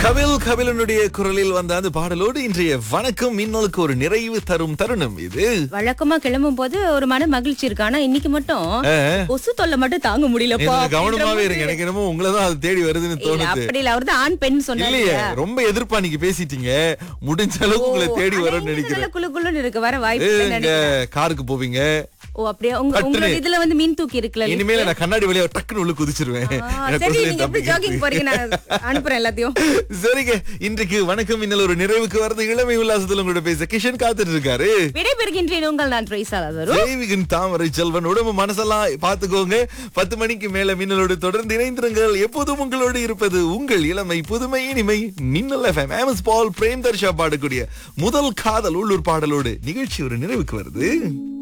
கபில் கபிலனுடைய குரலில் வந்த அந்த பாடலோடு இன்றைய வணக்கம் மின்னலுக்கு ஒரு நிறைவு தரும் தருணம் இது வழக்கமா கிளம்பும் போது ஒரு மன மகிழ்ச்சி இருக்கு ஆனா இன்னைக்கு மட்டும் கொசு தொல்லை மட்டும் தாங்க முடியலப்பா நீங்க கவனமாவே இருங்க எனக்கு என்னமோ உங்களதான் அது தேடி வருதுன்னு இல்ல, தோணுது அப்படி இல்ல அவர்தான் ஆண் பெண் சொன்னாரு இல்லையே ரொம்ப எதிர்ப்பா நீங்க பேசிட்டீங்க முடிஞ்ச அளவுக்கு உங்களை தேடி வரும்னு நினைக்கிறேன் குழு குழுன்னு இருக்கு வர வாய்ப்பு இல்லைன்னு ஏங்க, நினைக்கிறேன். காருக்கு போவீங்க ஓ அப்படியே உங்க கட்டுனு. உங்களோட இதுல வந்து மீன் தூக்கி இருக்குல்ல இனிமேல நான் கண்ணாடி வழியா டக்குன்னு உள்ள குதிச்சிருவேன் ஆ, எனக்கு சரி கொஞ்சம் நீங்க எப்படி தப்பிக்க ஜாகிங் போறீங்க நான் அனுப்புறேன் எல்லாத்தையும் சரிங்க இன்றைக்கு வணக்கம் மின்னல் ஒரு நிறைவுக்கு வரது இளமை உல்லாசத்துல உங்களோட பேச கிஷன் காத்துட்டு இருக்காரு விடைபெறுகின்றேன் உங்கள் நான் ட்ரைசாலா வரும் தேவிகன் தாமரை செல்வன் உடம்பு மனசெல்லாம் பாத்துக்கோங்க பத்து மணிக்கு மேல மின்னலோடு தொடர்ந்து இணைந்திருங்கள் எப்போதும் உங்களோடு இருப்பது உங்கள் இளமை புதுமை இனிமை Minnal FM Amos Paul Prem Darsha பாடக்கூடிய முதல் காதல் உள்ளூர் பாடலோடு நிகழ்ச்சி ஒரு நிறைவுக்கு வருது